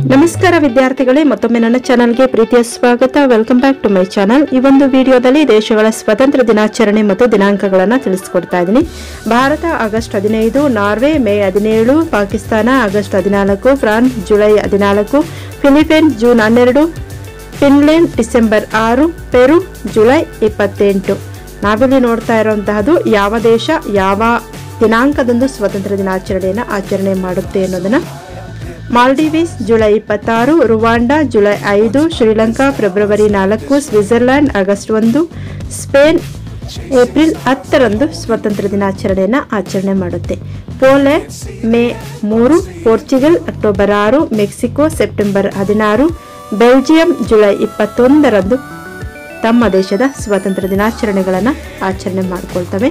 ನಮಸ್ಕಾರ ವಿದ್ಯಾರ್ಥಿಗಳೇ ಮತ್ತೊಮ್ಮೆ ನನ್ನ ಚಾನಲ್ಗೆ ಪ್ರೀತಿಯ ಸ್ವಾಗತ welcome back to my channel ಈ ಒಂದು ವಿಡಿಯೋದಲ್ಲಿ ದೇಶಗಳ ಸ್ವತಂತ್ರ ದಿನಾಚರಣೆ ಮತ್ತು ದಿನಾಂಕಗಳನ್ನು ತಿಳಿಸ್ಕೊಡ್ತಾ ಇದ್ದೀನಿ ಭಾರತ ಆಗಸ್ಟ್ ಹದಿನೈದು ನಾರ್ವೆ ಮೇ ಹದಿನೇಳು ಪಾಕಿಸ್ತಾನ ಆಗಸ್ಟ್ ಹದಿನಾಲ್ಕು ಫ್ರಾನ್ಸ್ ಜುಲೈ ಹದಿನಾಲ್ಕು ಫಿಲಿಪೈನ್ಸ್ ಜೂನ್ ಹನ್ನೆರಡು ಫಿನ್ಲೆಂಡ್ ಡಿಸೆಂಬರ್ ಆರು ಪೆರು ಜುಲೈ ಇಪ್ಪತ್ತೆಂಟು ನಾವಿಲ್ಲಿ ನೋಡ್ತಾ ಇರುವಂತಹದ್ದು ಯಾವ ದೇಶ ಯಾವ ದಿನಾಂಕದಂದು ಸ್ವಾತಂತ್ರ್ಯ ದಿನಾಚರಣೆಯನ್ನು ಆಚರಣೆ ಮಾಡುತ್ತೆ ಅನ್ನೋದನ್ನ ಮಾಲ್ಡೀವ್ಸ್ ಜುಲೈ ಇಪ್ಪತ್ತಾರು ರುವಾಂಡಾ ಜುಲೈ ಐದು ಶ್ರೀಲಂಕಾ ಫೆಬ್ರವರಿ ನಾಲ್ಕು ಸ್ವಿಟ್ಜರ್ಲ್ಯಾಂಡ್ ಆಗಸ್ಟ್ ಒಂದು ಸ್ಪೇನ್ ಏಪ್ರಿಲ್ ಹತ್ತರಂದು ಸ್ವಾತಂತ್ರ್ಯ ದಿನಾಚರಣೆಯನ್ನು ಆಚರಣೆ ಮಾಡುತ್ತೆ ಪೋಲೆಂಡ್ ಮೇ ಮೂರು ಪೋರ್ಚುಗಲ್ ಅಕ್ಟೋಬರ್ ಆರು ಮೆಕ್ಸಿಕೋ ಸೆಪ್ಟೆಂಬರ್ ಹದಿನಾರು ಬೆಲ್ಜಿಯಂ ಜುಲೈ ಇಪ್ಪತ್ತೊಂದರಂದು ತಮ್ಮ ದೇಶದ ಸ್ವಾತಂತ್ರ್ಯ ದಿನಾಚರಣೆಗಳನ್ನು ಆಚರಣೆ ಮಾಡಿಕೊಳ್ತವೆ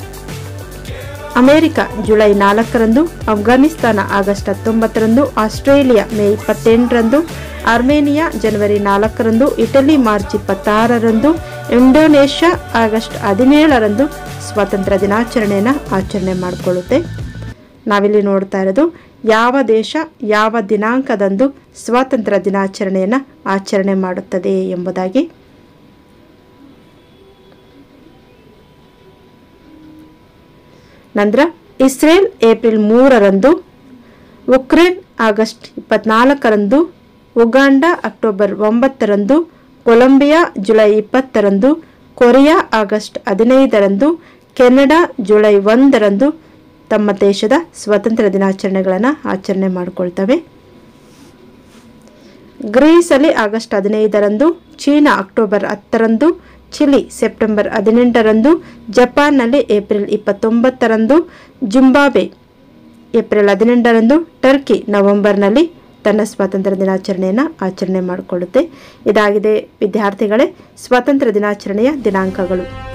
ಅಮೆರಿಕ ಜುಲೈ ನಾಲ್ಕರಂದು ಅಫ್ಘಾನಿಸ್ತಾನ ಆಗಸ್ಟ್ ಹತ್ತೊಂಬತ್ತರಂದು ಆಸ್ಟ್ರೇಲಿಯಾ ಮೇ ಇಪ್ಪತ್ತೆಂಟರಂದು ಅರ್ಮೇನಿಯಾ ಜನವರಿ ನಾಲ್ಕರಂದು ಇಟಲಿ ಮಾರ್ಚ್ ಇಪ್ಪತ್ತಾರರಂದು ಇಂಡೋನೇಷ್ಯಾ ಆಗಸ್ಟ್ ಹದಿನೇಳರಂದು ಸ್ವಾತಂತ್ರ್ಯ ದಿನಾಚರಣೆಯನ್ನು ಆಚರಣೆ ಮಾಡಿಕೊಳ್ಳುತ್ತೆ ನಾವಿಲ್ಲಿ ನೋಡ್ತಾ ಇರೋದು ಯಾವ ದೇಶ ಯಾವ ದಿನಾಂಕದಂದು ಸ್ವಾತಂತ್ರ್ಯ ದಿನಾಚರಣೆಯನ್ನು ಆಚರಣೆ ಮಾಡುತ್ತದೆ ಎಂಬುದಾಗಿ ನಂತರ ಇಸ್ರೇಲ್ ಏಪ್ರಿಲ್ ಮೂರರಂದು ಉಕ್ರೇನ್ ಆಗಸ್ಟ್ ಇಪ್ಪತ್ನಾಲ್ಕರಂದು ಉಗಾಂಡ ಅಕ್ಟೋಬರ್ ಒಂಬತ್ತರಂದು ಕೊಲಂಬಿಯಾ ಜುಲೈ ಇಪ್ಪತ್ತರಂದು ಕೊರಿಯಾ ಆಗಸ್ಟ್ ಹದಿನೈದರಂದು ಕೆನಡಾ ಜುಲೈ ಒಂದರಂದು ತಮ್ಮ ದೇಶದ ಸ್ವಾತಂತ್ರ್ಯ ದಿನಾಚರಣೆಗಳನ್ನು ಆಚರಣೆ ಮಾಡಿಕೊಳ್ತವೆ ಗ್ರೀಸಲ್ಲಿ ಆಗಸ್ಟ್ ಹದಿನೈದರಂದು ಚೀನಾ ಅಕ್ಟೋಬರ್ ಹತ್ತರಂದು ಚಿಲಿ ಸೆಪ್ಟೆಂಬರ್ ಹದಿನೆಂಟರಂದು ಜಪಾನ್ನಲ್ಲಿ ಏಪ್ರಿಲ್ ಇಪ್ಪತ್ತೊಂಬತ್ತರಂದು ಜಿಂಬಾಬೆ ಏಪ್ರಿಲ್ ಹದಿನೆಂಟರಂದು ಟರ್ಕಿ ನವೆಂಬರ್ನಲ್ಲಿ ತನ್ನ ಸ್ವಾತಂತ್ರ್ಯ ದಿನಾಚರಣೆಯನ್ನು ಆಚರಣೆ ಮಾಡಿಕೊಳ್ಳುತ್ತೆ ಇದಾಗಿದೆ ವಿದ್ಯಾರ್ಥಿಗಳೇ ಸ್ವಾತಂತ್ರ್ಯ ದಿನಾಚರಣೆಯ ದಿನಾಂಕಗಳು